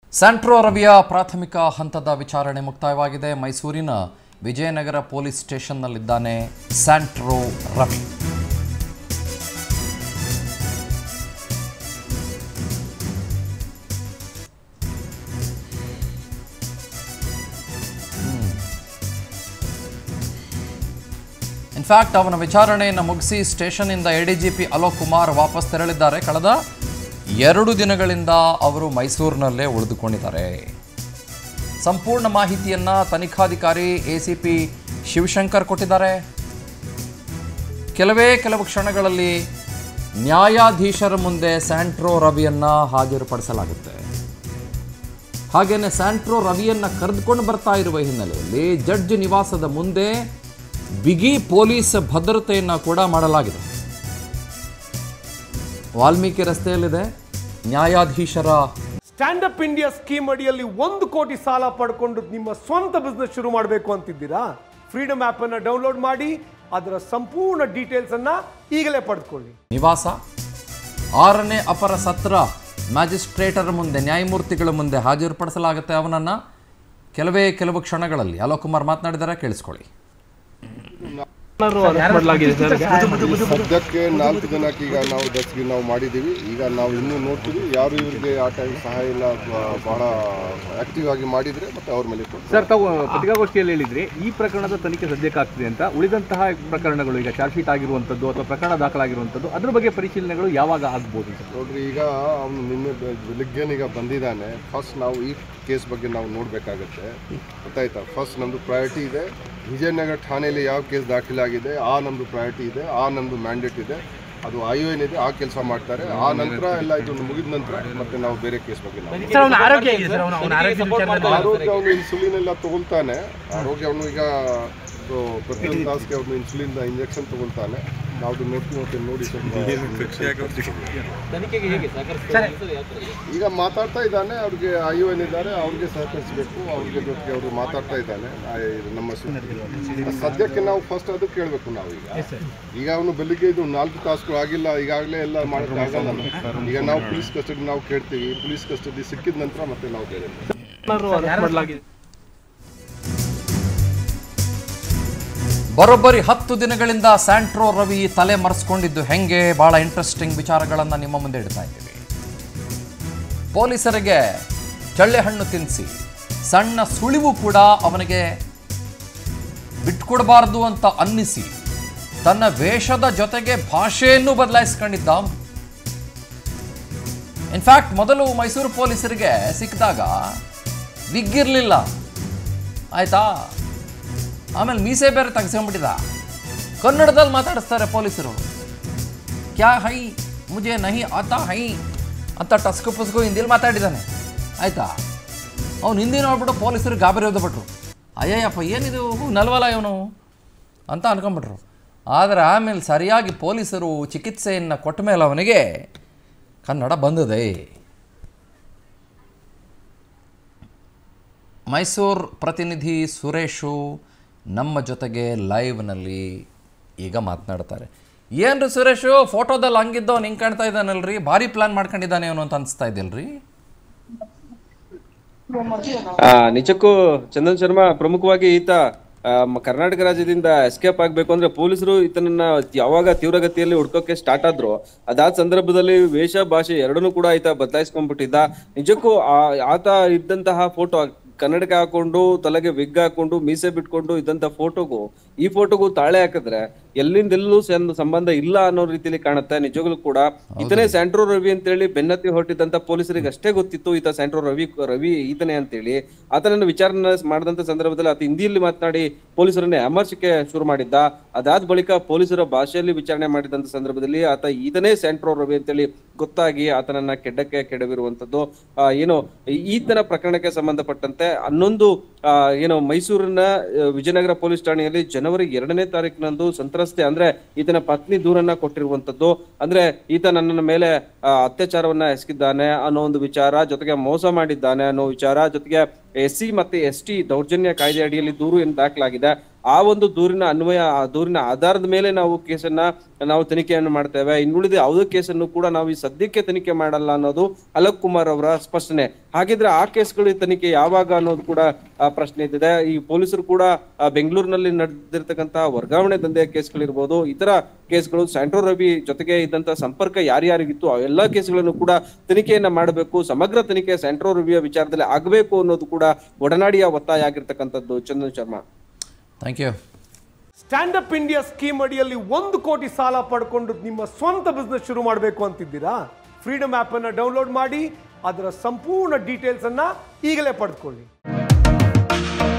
Santro ರವಿಯ ಪ್ರಾಥಮಿಕ ಹಂತದ ವಿಚಾರಣೆ ಮುಕ್ತಾಯವಾಗಿದೆ ಮೈಸೂರಿನ ವಿಜಯನಗರ ಪೊಲೀಸ್ ಸ್ಟೇಷನ್ನಲ್ಲಿದ್ದಾನೆ ಸ್ಯಾಂಟ್ರೋ ರವಿ ಇನ್ಫ್ಯಾಕ್ಟ್ ಅವನ ವಿಚಾರಣೆಯನ್ನು ಮುಗಿಸಿ ಸ್ಟೇಷನ್ನಿಂದ ಎಡಿಜಿಪಿ ಅಲೋಕ್ ಕುಮಾರ್ ವಾಪಸ್ ತೆರಳಿದ್ದಾರೆ ಕಳೆದ ಎರಡು ದಿನಗಳಿಂದ ಅವರು ಮೈಸೂರಿನಲ್ಲೇ ಉಳಿದುಕೊಂಡಿದ್ದಾರೆ ಸಂಪೂರ್ಣ ಮಾಹಿತಿಯನ್ನ ತನಿಖಾಧಿಕಾರಿ ಎಸಿಪಿ ಶಿವಶಂಕರ್ ಕೊಟ್ಟಿದ್ದಾರೆ ಕೆಲವೇ ಕೆಲವು ಕ್ಷಣಗಳಲ್ಲಿ ನ್ಯಾಯಾಧೀಶರ ಮುಂದೆ ಸ್ಯಾಂಟ್ರೋ ರವಿಯನ್ನ ಹಾಜರುಪಡಿಸಲಾಗುತ್ತೆ ಹಾಗೇನೆ ಸ್ಯಾಂಟ್ರೋ ರವಿಯನ್ನ ಕರೆದುಕೊಂಡು ಬರ್ತಾ ಇರುವ ಹಿನ್ನೆಲೆಯಲ್ಲಿ ಜಡ್ಜ್ ನಿವಾಸದ ಮುಂದೆ ಬಿಗಿ ಪೊಲೀಸ್ ಭದ್ರತೆಯನ್ನು ಕೂಡ ಮಾಡಲಾಗಿದೆ ವಾಲ್ಮೀಕಿ ರಸ್ತೆಯಲ್ಲಿದೆ ನ್ಯಾಯಾಧೀಶರ ಸ್ಟ್ಯಾಂಡ್ ಅಪ್ ಇಂಡಿಯಾ ಸ್ಕೀಮ್ ಅಡಿಯಲ್ಲಿ ಒಂದು ಕೋಟಿ ಸಾಲ ಪಡ್ಕೊಂಡು ನಿಮ್ಮ ಸ್ವಂತ ಬಿಸ್ನೆಸ್ ಶುರು ಮಾಡಬೇಕು ಅಂತಿದ್ದೀರಾ ಫ್ರೀಡಮ್ ಆಪ್ ಅನ್ನ ಡೌನ್ಲೋಡ್ ಮಾಡಿ ಅದರ ಸಂಪೂರ್ಣ ಡೀಟೇಲ್ಸ್ ಅನ್ನ ಈಗಲೇ ಪಡೆದುಕೊಳ್ಳಿ ನಿವಾಸ ಆರನೇ ಅಪರ ಸತ್ರ ಮ್ಯಾಜಿಸ್ಟ್ರೇಟರ ಮುಂದೆ ನ್ಯಾಯಮೂರ್ತಿಗಳ ಮುಂದೆ ಹಾಜರುಪಡಿಸಲಾಗುತ್ತೆ ಅವನನ್ನು ಕೆಲವೇ ಕೆಲವು ಕ್ಷಣಗಳಲ್ಲಿ ಅಲೋಕ್ ಕುಮಾರ್ ಮಾತನಾಡಿದ್ದಾರೆ ಕೇಳಿಸ್ಕೊಳ್ಳಿ ಸದ್ಯಕ್ಕೆ ನಾಲ್ಕು ಜನಕ್ಕೆ ಈಗ ನಾವು ದಸ್ಗೆ ನಾವು ಮಾಡಿದ್ದೀವಿ ಈಗ ನಾವು ಇನ್ನೂ ನೋಡ್ತೀವಿ ಯಾರು ಇವರಿಗೆ ಆ ಟೈಮ್ ಸಹಾಯ ಇಲ್ಲ ಅಥವಾ ಬಹಳ ಆಕ್ಟಿವ್ ಆಗಿ ಮಾಡಿದ್ರೆ ಮತ್ತೆ ಅವ್ರ ಮೇಲೆ ಕೊಡ್ತೀವಿ. ಸರ್ ತಾವು ಪತ್ರಿಕಾಗೋಷ್ಠಿಯಲ್ಲಿ ಹೇಳಿದ್ರಿ ಈ ಪ್ರಕರಣದ ತನಿಖೆ ಸದ್ಯಕ್ಕೆ ಆಗ್ತಿದೆ ಅಂತ ಉಳಿದಂತಹ ಪ್ರಕರಣಗಳು ಈಗ ಚಾರ್ಜ್ ಶೀಟ್ ಆಗಿರುವಂಥದ್ದು ಅಥವಾ ಪ್ರಕರಣ ದಾಖಲಾಗಿರುವಂಥದ್ದು ಅದ್ರ ಬಗ್ಗೆ ಪರಿಶೀಲನೆಗಳು ಯಾವಾಗ ಆಗ್ಬೋದು ಸರ್ ನೋಡ್ರಿ ಈಗ ಅವನು ನಿನ್ನೆ ಬೆ- ಬೆಳಿಗ್ಗೆನೇ ಈಗ ಬಂದಿದ್ದಾನೆ ಫಸ್ಟ್ ನಾವು ಈ ಕೇಸ್ ಬಗ್ಗೆ ನಾವು ನೋಡಬೇಕಾಗತ್ತೆ ಗೊತ್ತಾಯ್ತಾ ಫಸ್ಟ್ ನಮ್ಮದು ಪ್ರಯಾರಿಟಿ ಇದೆ ವಿಜಯನಗರ ಠಾಣೆಯಲ್ಲಿ ಯಾವ ಕೇಸ್ ದಾಖಲಾಗಿದೆ ಆ ನಮ್ಮದು ಪ್ರಯಾರಿಟಿ ಇದೆ ಆ ನಮ್ಮದು ಮ್ಯಾಂಡೇಟ್ ಇದೆ ಅದು ಐ ಏನಿದೆ ಆ ಕೆಲಸ ಮಾಡ್ತಾರೆ ಆ ನಂತರ ಎಲ್ಲ ಇದು ಮುಗಿದ ನಂತರ ಮತ್ತೆ ನಾವು ಬೇರೆ ಕೇಸ್ ಬಗ್ಗೆ ನಾವು ಆರೋಗ್ಯ ಹೇಗಿದೆ ಸರ್ ಅವನು ಅವನ ಆರೋಗ್ಯ ವಿಚಾರದಲ್ಲಿ ಆರೋಗ್ಯ ಅವನು ಇನ್ಸುಲಿನ್ ಎಲ್ಲ ತಗೊಳ್ತಾನೆ ಆರೋಗ್ಯ ಅವನು ಈಗ ಸೊ, ಪ್ರತಿಯೊಂದು ತಾಸಿಗೆ ಅವನು ಇನ್ಸುಲಿನ್ ಇಂಜೆಕ್ಷನ್ ತಗೊಳ್ತಾನೆ ನಾವು ಅದನ್ನ ನೋಡ್ತೀವಿ ಮತ್ತೆ ನೋಡಿ ಸ್ವಲ್ಪ ಈಗ ಮಾತಾಡ್ತಾ ಇದ್ದಾನೆ ಅವ್ರಿಗೆ ಐ ಏನಿದ್ದಾರೆ ಅವ್ರಿಗೆ ಸಹಕರಿಸಬೇಕು ಅವ್ರಿಗೆ ಜೊತೆಗೆ ಅವರು ಮಾತಾಡ್ತಾ ಇದ್ದಾನೆ ಆ, ಇದು ನಮ್ಮ ಸು- ಸದ್ಯಕ್ಕೆ ನಾವು ಫಸ್ಟ್ ಅದು ಕೇಳಬೇಕು ನಾವು ಈಗ ಈಗ ಅವನು ಬೆಳಿಗ್ಗೆ ಇದು ನಾಲ್ಕು ತಾಸುಗಳು ಆಗಿಲ್ಲ ಈಗಾಗಲೇ ಎಲ್ಲ ಮಾಡೋಕ್ಕೆ ಆಗಲ್ಲ ನಾವು. ಈಗ ನಾವು ಪೊಲೀಸ್ ಕಸ್ಟಡಿ ನಾವು ಕೇಳ್ತೀವಿ ಪೊಲೀಸ್ ಕಸ್ಟಡಿ ಸಿಕ್ಕಿದ ನಂತರ ಮತ್ತೆ ನಾವು ಬೇರೆ ಬರೋಬ್ಬರಿ ಹತ್ತು ದಿನಗಳಿಂದ ಸ್ಯಾಂಟ್ರೋ ರವಿ ತಲೆ ಮರೆಸ್ಕೊಂಡಿದ್ದು ಹೆಂಗೆ ಬಹಳ ಇಂಟ್ರೆಸ್ಟಿಂಗ್ ವಿಚಾರಗಳನ್ನು ನಿಮ್ಮ ಮುಂದೆ ಇಡ್ತಾ ಇದ್ದೀವಿ ಪೊಲೀಸರಿಗೆ ಚಳ್ಳೆ ಹಣ್ಣು ತಿನ್ನಿಸಿ ಸಣ್ಣ ಸುಳಿವು ಕೂಡ ಅವನಿಗೆ ಬಿಟ್ಕೊಡಬಾರ್ದು ಅಂತ ಅನ್ನಿಸಿ ತನ್ನ ವೇಷದ ಜೊತೆಗೆ ಭಾಷೆಯನ್ನು ಬದಲಾಯಿಸ್ಕೊಂಡಿದ್ದ ಅವ್ನು. ಇನ್ಫ್ಯಾಕ್ಟ್ ಮೊದಲು ಮೈಸೂರು ಪೊಲೀಸರಿಗೆ ಸಿಕ್ಕಿದಾಗ ವಿಗ್ ಇರಲಿಲ್ಲ ಆಯ್ತಾ ಆಮೇಲೆ ಮೀಸೆ ಬೇರೆ ತೆಗೆಸ್ಕೊಂಡ್ಬಿಟ್ಟಿದ ಕನ್ನಡದಲ್ಲಿ ಮಾತಾಡಿಸ್ತಾರೆ ಪೊಲೀಸರು ಕ್ಯಾ ಹೈ ಮುಜೆ ನಹಿ ಆತಾ ಹೈ ಅಂತ ಟಸ್ಕು ಪಸ್ಕು ಹಿಂದಿಲಿ ಮಾತಾಡಿದ್ದಾನೆ ಆಯ್ತಾ ಅವ್ನು ಹಿಂದಿ ನೋಡ್ಬಿಟ್ಟು ಪೊಲೀಸರು ಗಾಬರಿ ಓದ್ಬಿಟ್ರು ಅಯ್ಯಯ್ಯಪ್ಪ ಏನಿದು ನಲ್ವಲ್ಲ ಇವನು ಅಂತ ಅನ್ಕೊಂಬಿಟ್ರು ಆದರೆ ಆಮೇಲೆ ಸರಿಯಾಗಿ ಪೊಲೀಸರು ಚಿಕಿತ್ಸೆಯನ್ನು ಕೊಟ್ಟ ಮೇಲೆ ಅವನಿಗೆ ಕನ್ನಡ ಬಂದಿದೆ ಮೈಸೂರು ಪ್ರತಿನಿಧಿ ಸುರೇಶು ನಮ್ಮ ಜೊತೆಗೆ ಲೈವ್ನಲ್ಲಿ ಈಗ ಮಾತನಾಡ್ತಾರೆ ಏನ್ರಿ ಸುರೇಶು ಫೋಟೋದಲ್ಲಿ ಹಂಗಿದ್ದವ್ ಹಿಂಗೆ ಕಾಣ್ತಾ ಇದ್ದಾನಲ್ರಿ ಭಾರಿ ಪ್ಲಾನ್ ಮಾಡ್ಕೊಂಡಿದ್ದಾನೆ ಅವನು ಅಂತ ಅನಿಸ್ತಾ ಇದೆಯಲ್ರಿ ಆ, ನಿಜಕ್ಕೂ ಚಂದನ್ ಶರ್ಮಾ ಪ್ರಮುಖವಾಗಿ ಈತ ಆ, ಮ- ಕರ್ನಾಟಕ ರಾಜ್ಯದಿಂದ ಎಸ್ಕೇಪ್ ಆಗ್ಬೇಕು ಅಂದ್ರೆ ಪೊಲೀಸರು ಈತನನ್ನ ಯಾವಾಗ ತೀವ್ರಗತಿಯಲ್ಲಿ ಹುಡ್ಕೋಕೆ ಸ್ಟಾರ್ಟ್ ಆದ್ರು ಅದಾದ ಸಂದರ್ಭದಲ್ಲಿ ವೇಷ ಭಾಷೆ ಎರಡನ್ನೂ ಕೂಡ ಈತ ಬದಲಾಯಿಸ್ಕೊಂಡ್ಬಿಟ್ಟಿದ್ದ ನಿಜಕ್ಕೂ ಆ- ಆತ ಇದ್ದಂತಹ ಫೋಟೋ ಕನ್ನಡಕ ಹಾಕೊಂಡು ತಲೆಗೆ ವಿಗ್ ಹಾಕೊಂಡು ಮೀಸೆ ಬಿಟ್ಕೊಂಡು ಇದ್ದಂತ ಫೋಟೋಗೂ ಈ ಫೋಟೋಗೂ ತಾಳೆ ಹಾಕಿದ್ರೆ ಎಲ್ಲಿಂದೆಲ್ಲೂ ಸಂ- ಸಂಬಂಧ ಇಲ್ಲ ಅನ್ನೋ ರೀತಿಯಲ್ಲಿ ಕಾಣುತ್ತೆ ನಿಜವಾಗ್ಲೂ ಕೂಡ ಈತನೇ ಸ್ಯಾಂಟ್ರೋ ರವಿ ಅಂತೇಳಿ ಬೆನ್ನತ್ತಿ ಹೊರಟಿದ್ದಂತ ಪೊಲೀಸರಿಗೆ ಅಷ್ಟೇ ಗೊತ್ತಿತ್ತು ಈತ ಸ್ಯಾಂಟ್ರೋ ರವಿ ರವಿ ಈತನೇ ಅಂತೇಳಿ ಆತನನ್ನು ವಿಚಾರಣೆ ಮಾಡಿದಂತ ಸಂದರ್ಭದಲ್ಲಿ ಆತ ಹಿಂದಿಯಲ್ಲಿ ಮಾತನಾಡಿ ಪೊಲೀಸರನ್ನ ಅಮರ್ಶಕ್ಕೆ ಶುರು ಮಾಡಿದ್ದ ಅದಾದ ಬಳಿಕ ಪೊಲೀಸರ ಭಾಷೆಯಲ್ಲಿ ವಿಚಾರಣೆ ಮಾಡಿದಂತ ಸಂದರ್ಭದಲ್ಲಿ ಆತ ಈತನೇ ಸ್ಯಾಂಟ್ರೋ ರವಿ ಅಂತೇಳಿ ಗೊತ್ತಾಗಿ ಆತನನ್ನ ಕೆಡ್ಡಕ್ಕೆ ಕೆಡವಿರುವಂತದ್ದು ಆ, ಏನು ಈತನ ಪ್ರಕರಣಕ್ಕೆ ಸಂಬಂಧಪಟ್ಟಂತೆ ಹನ್ನೊಂದು ಆ, ಏನು ಮೈಸೂರಿನ ಆ, ವಿಜಯನಗರ ಪೊಲೀಸ್ ಠಾಣೆಯಲ್ಲಿ ಜನವರಿ ಎರಡನೇ ತಾರೀಕಿನಂದು ಸಂತ್ರಸ್ತೆ ಅಂದ್ರೆ ಈತನ ಪತ್ನಿ ದೂರನ್ನ ಕೊಟ್ಟಿರುವಂತದ್ದು ಅಂದ್ರೆ ಈತ ನನ್ನ ಮೇಲೆ ಆ, ಅತ್ಯಾಚಾರವನ್ನ ಎಸಗಿದ್ದಾನೆ ಅನ್ನೋ ಒಂದು ವಿಚಾರ ಜೊತೆಗೆ ಮೋಸ ಮಾಡಿದ್ದಾನೆ ಅನ್ನೋ ವಿಚಾರ ಜೊತೆಗೆ ಎಸ್ ಸಿ ಮತ್ತೆ ಎಸ್ ಟಿ ದೌರ್ಜನ್ಯ ಕಾಯ್ದೆ ಅಡಿಯಲ್ಲಿ ದೂರು ಏನು ದಾಖಲಾಗಿದೆ ಆ ಒಂದು ದೂರಿನ ಅನ್ವಯ ಆ ದೂರಿನ ಆಧಾರದ ಮೇಲೆ ನಾವು ಕೇಸನ್ನ ನಾವು ತನಿಖೆಯನ್ನು ಮಾಡ್ತೇವೆ ಇನ್ನುಳಿದ ಯಾವುದೇ ಕೇಸನ್ನು ಕೂಡ ನಾವು ಈ ಸದ್ಯಕ್ಕೆ ತನಿಖೆ ಮಾಡಲ್ಲ ಅನ್ನೋದು ಅಲೋಕ್ ಕುಮಾರ್ ಅವರ ಸ್ಪಷ್ಟನೆ ಹಾಗಿದ್ರೆ ಆ ಕೇಸ್ಗಳ ತನಿಖೆ ಯಾವಾಗ ಅನ್ನೋದು ಕೂಡ ಆ, ಪ್ರಶ್ನೆ ಇದ್ದಿದೆ ಈ ಪೊಲೀಸರು ಕೂಡ ಆ, ಬೆಂಗಳೂರಿನಲ್ಲಿ ನಡೆದಿರ್ತಕ್ಕಂತಹ ವರ್ಗಾವಣೆ ದಂಧೆಯ ಕೇಸ್ಗಳಿರ್ಬೋದು ಇತರ ಕೇಸ್ಗಳು ಸ್ಯಾಂಟ್ರೋ ರವಿ ಜೊತೆಗೆ ಇದ್ದಂತ ಸಂಪರ್ಕ ಯಾರ್ಯಾರಿಗಿತ್ತು ಆ ಎಲ್ಲಾ ಕೇಸ್ಗಳನ್ನು ಕೂಡ ತನಿಖೆಯನ್ನ ಮಾಡಬೇಕು ಸಮಗ್ರ ತನಿಖೆ ಸ್ಯಾಂಟ್ರೋ ರವಿಯ ವಿಚಾರದಲ್ಲಿ ಆಗಬೇಕು ಅನ್ನೋದು ಕೂಡ ಒಡನಾಡಿಯ ಒತ್ತಾಯ ಆಗಿರ್ತಕ್ಕಂಥದ್ದು Chandan Sharma thank you stand up India scheme ಅಡಿಯಲ್ಲಿ ಒಂದು ಕೋಟಿ ಸಾಲ ಪಡ್ಕೊಂಡು ನಿಮ್ಮ ಸ್ವಂತ ಬಿಸ್ನೆಸ್ ಶುರು ಮಾಡಬೇಕು ಅಂತಿದ್ದೀರಾ ಫ್ರೀಡಮ್ ಆಪ್ ಅನ್ನ ಡೌನ್ಲೋಡ್ ಮಾಡಿ ಅದರ ಸಂಪೂರ್ಣ ಡೀಟೇಲ್ಸ್ ಅನ್ನ ಈಗಲೇ ಪಡೆದುಕೊಳ್ಳಿ